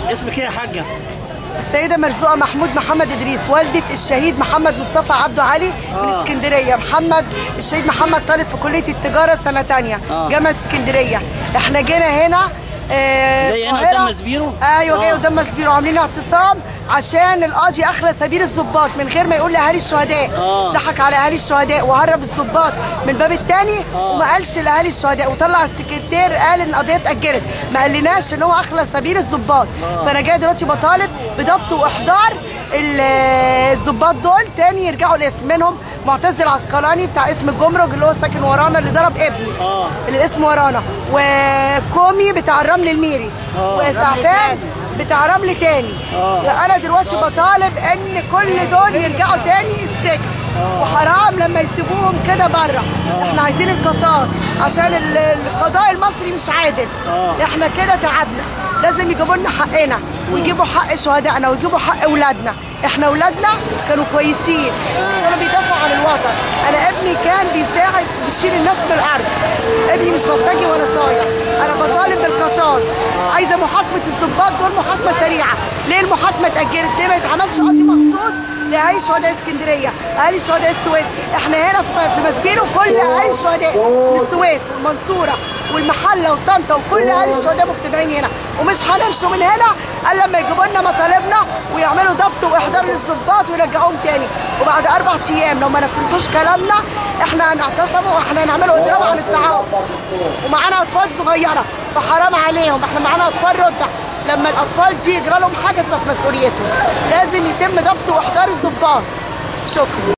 اسمك ايه يا حاجه السيدة مرزوقة محمود محمد إدريس والدة الشهيد محمد مصطفى عبده علي من آه. اسكندرية محمد الشهيد محمد طالب في كلية التجارة سنة تانية آه. جامعة اسكندرية احنا جينا هنا آه، جاي هنا القاهرة. قدام مسبيرو؟ ايوه جاي آه. قدام مسبيرو عاملين اعتصام عشان القاضي اخلى سبيل الضباط من غير ما يقول لاهالي الشهداء آه. ضحك على اهالي الشهداء وهرب الضباط من الباب الثاني آه. وما قالش لاهالي الشهداء وطلع السكرتير قال ان القضيه اتاجلت ما قالناش ان هو اخلى سبيل الضباط فانا جاي دلوقتي بطالب بضبط واحضار ال- الضباط دول تاني يرجعوا الاسم منهم معتز العسقلاني بتاع اسم الجمرك اللي هو ساكن ورانا اللي ضرب ابني آه. اللي الاسم ورانا وكومي بتاع الرمل الميري آه. واسعفان بتاع رمل تاني آه. فانا دلوقتي بطالب ان كل دول يرجعوا تاني السجن وحرام لما يسيبوهم كده بره احنا عايزين القصاص عشان ال- القضاء المصري مش عادل آه. احنا كده تعبنا لازم يجيبوا لنا حقنا ويجيبوا حق شهدائنا ويجيبوا حق اولادنا احنا اولادنا كانوا كويسين كانوا بيدافعوا عن الوطن انا ابني كان بيساعد بيشيل الناس من الارض ابني مش بلطجي ولا صايع انا بطالب بالقصاص عايزه محاكمه الضباط دول محاكمه سريعه ليه المحاكمه اتاجلت ليه ما يتعملش قاضي مخصوص لاهالي شهداء اسكندريه اهالي شهداء السويس احنا هنا في في مسبيرو كل اهالي الشهداء من السويس والمنصوره والمحله وطنطا وكل اهالي الشهداء مجتمعين هنا ومش هنمشوا من هنا الا لما يجيبوا لنا مطالبنا ويعملوا ضبط واحضار للضباط ويرجعوهم تاني وبعد اربع ايام لو ما نفذوش كلامنا احنا هنعتصموا واحنا هنعملوا اضراب عن التعاون ومعانا اطفال صغيره فحرام عليهم احنا معانا اطفال رضع لما الاطفال دي يجرى لهم حاجه تبقى في مسؤوليتهم لازم يتم ضبط واحضار الضباط شكرا